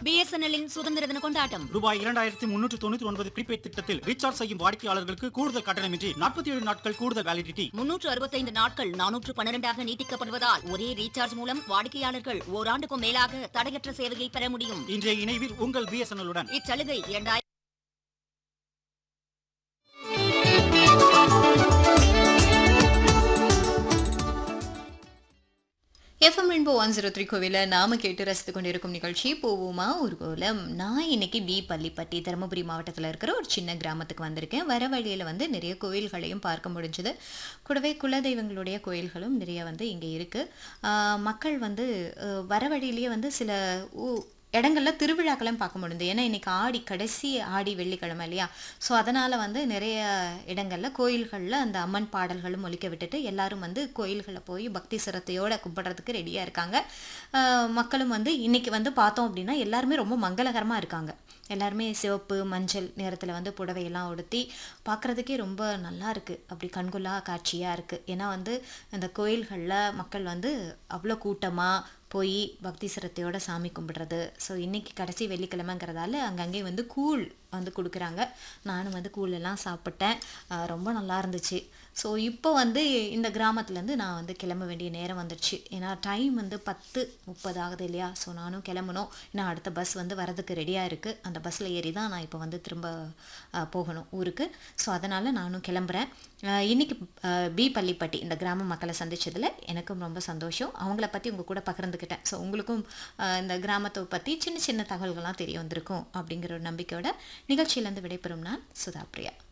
பிஎஸ்என்எல்லின் சுதந்திர தின கொண்டாட்டம் ரூபாய் இரண்டாயிரத்தி முன்னூற்று தொண்ணூற்றி ஒன்பது prepaid திட்டத்தில் ரீசார்ஜ் செய்யும் வாடிக்கையாளர்களுக்கு கூடுதல் கட்டணமின்றி நாற்பத்தி ஏழு நாட்கள் கூடுதல் வேலிடிட்டி முன்னூற்று அறுபத்தைந்து நாட்கள் நானூற்று பன்னிரெண்டாக நீட்டிக்கப்படுவதால் ஒரே ரீசார்ஜ் மூலம் வாடிக்கையாளர்கள் ஓராண்டுக்கும் மேலாக தடையற்ற சேவையை பெற முடியும் இன்றைய இணைவில் உங்கள் பிஎஸ்என்எல் உடன் இச்சலுகை இரண்டாயிரம் FM rainbow one zero three கோவில நாம கேட்டு ரசித்து கொண்டிருக்கும் நிகழ்ச்சி போவோமா ஒரு கோலம் நான் இன்னைக்கு பி பள்ளிப்பட்டி தருமபுரி மாவட்டத்தில் இருக்கிற ஒரு சின்ன கிராமத்துக்கு வந்திருக்கேன் வர வழியில் வந்து நிறைய கோயில்களையும் பார்க்க முடிஞ்சது கூடவே குலதெய்வங்களுடைய கோயில்களும் நிறைய வந்து இங்கே இருக்குது மக்கள் வந்து அஹ், வர வழியிலேயே வந்து சில ஊ இடங்கள்ல திருவிழாக்களையும் பார்க்க முடியுது ஏன்னா இன்னைக்கு ஆடி கடைசி ஆடி வெள்ளிக்கிழமை இல்லையா ஸோ அதனால் வந்து நிறைய இடங்கள்ல கோயில்களில் அந்த அம்மன் பாடல்களும் ஒலிக்க விட்டுட்டு எல்லாரும் வந்து கோயில்களில் போய் பக்தி சிரத்தையோட கும்பிட்றதுக்கு ரெடியாக இருக்காங்க ஆஹ் மக்களும் வந்து இன்னைக்கு வந்து பார்த்தோம் அப்படின்னா எல்லாருமே ரொம்ப மங்களகரமாக இருக்காங்க எல்லாருமே சிவப்பு மஞ்சள் நேரத்தில் வந்து புடவையெல்லாம் உடுத்தி பார்க்குறதுக்கே ரொம்ப நல்லா இருக்குது அப்படி கண்கொள்ளா காட்சியாக இருக்குது ஏன்னா வந்து அந்த கோயில்களில் மக்கள் வந்து அவ்வளோ கூட்டமாக போய் பக்தி சிரத்தையோட சாமி கும்பிடுறது ஸோ இன்னைக்கு கடைசி வெள்ளிக்கிழமைங்கிறதால அங்கங்கே வந்து கூழ் வந்து கொடுக்குறாங்க நானும் வந்து கூழ் எல்லாம் சாப்பிட்டேன் ஆஹ் ரொம்ப நல்லா இருந்துச்சு ஸோ இப்போ வந்து இந்த கிராமத்துலேருந்து நான் வந்து கிளம்ப வேண்டிய நேரம் வந்துடுச்சு ஏன்னா டைம் வந்து பத்து முப்பது ஆகுது இல்லையா ஸோ நானும் கிளம்பணும் ஏன்னா அடுத்த பஸ் வந்து வரதுக்கு ரெடியாக இருக்குது அந்த பஸ்ஸில் ஏறி தான் நான் இப்போ வந்து திரும்ப ஆஹ் போகணும் ஊருக்கு ஸோ அதனால் நானும் கிளம்புறேன் ஆஹ் இன்னைக்கு ஆஹ் பி பள்ளிப்பட்டி இந்த கிராம மக்களை சந்திச்சதுல எனக்கும் ரொம்ப சந்தோஷம் அவங்கள பற்றி உங்கள் கூட பகிர்ந்துக்கிட்டேன் ஸோ உங்களுக்கும் ஆஹ் இந்த கிராமத்தை பற்றி சின்ன சின்ன தகவல்கள்லாம் தெரிய வந்திருக்கும் அப்படிங்கிற ஒரு நம்பிக்கையோட நிகழ்ச்சியிலேருந்து விடைபெறும் நான் சுதா பிரியா